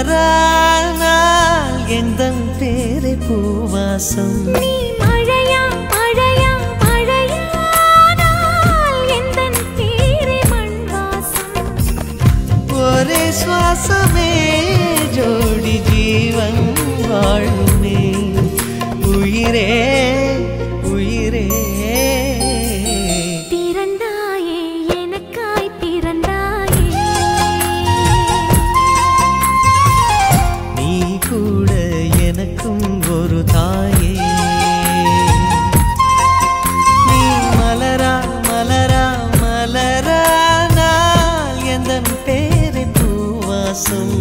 மலரானால் எந்தன் பேரை பூவாசம் நீ மழையா மழையா மழையானால் எந்தன் பேரே மண் வாசம் ஒரே சுவாசமே ஜோடி ஜீவன் வாழுமே உயிரே உயிரே பிறந்தாயே எனக்காய் பிறந்தாயே நீ கூட எனக்கும் ஒரு தாயே நீ மலரா மலரா மலரா நான் எந்தன் பேரை பூவாசம்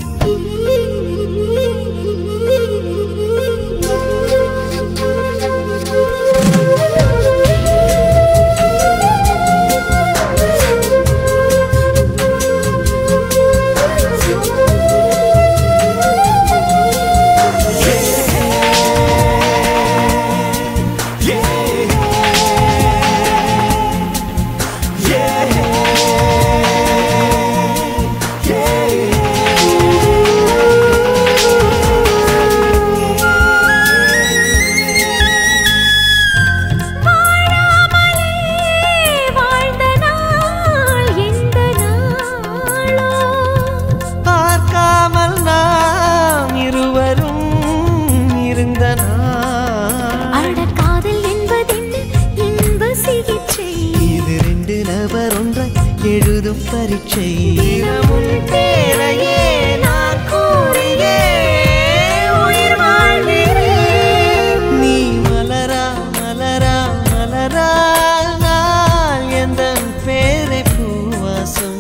வாழ்ந்த நாள் எந்த நாளோ பார்க்காமல் நாம் இருவரும் இருந்த நாள் அட காதல் என்பதென்ன இன்ப சிகிச்சை இது ரெண்டு நபர் ஒன்றை எழுதும் பரீட்சை தினமும் பேரையே நான் கூறியே உயிர் வாழ்கிறேன். நீ மலரா மலரா மலரா நான் எந்தன் பேரை பூவாசம்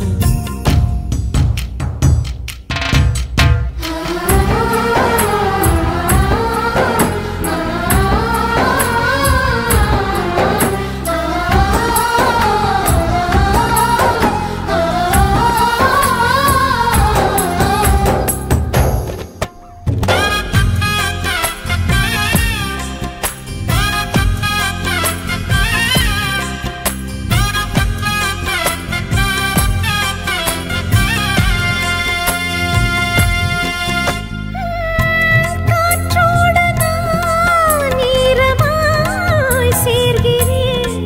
காற்றோடு நான் ஈரமாய் சேர்கிறேன்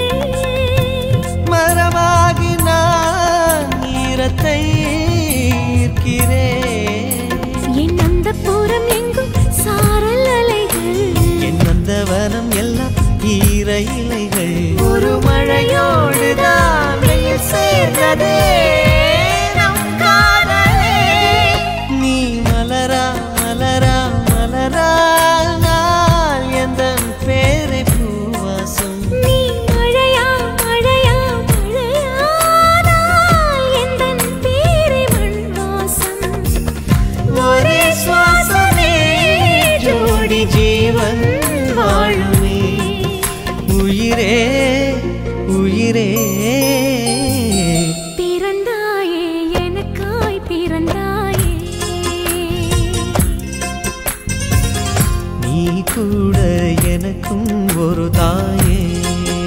மரமாகி நான் ஈரத்தை ஈர்க்கிறேன் என் அந்த புறம் எங்கும் சாரல் அலைகள் என் நந்தவனம் எல்லாம் ஈர இலைகள் ஒரு மழையோடு தான் வெயில் சேர்ந்ததே நம் காதலே. நீ மலரா மலரா மலரா நான் எந்தன் பேரை பூவாசம் நீ மழையா மழையா மழையானால் எந்தன் பேரே மண் வாசம் ஒரே சுவாசமே ஜோடி ஜீவன் வாழுமே உயிரே உயிரே பிறந்தாயே எனக்காய் பிறந்தாயே நீ கூட எனக்கும் ஒரு தாயே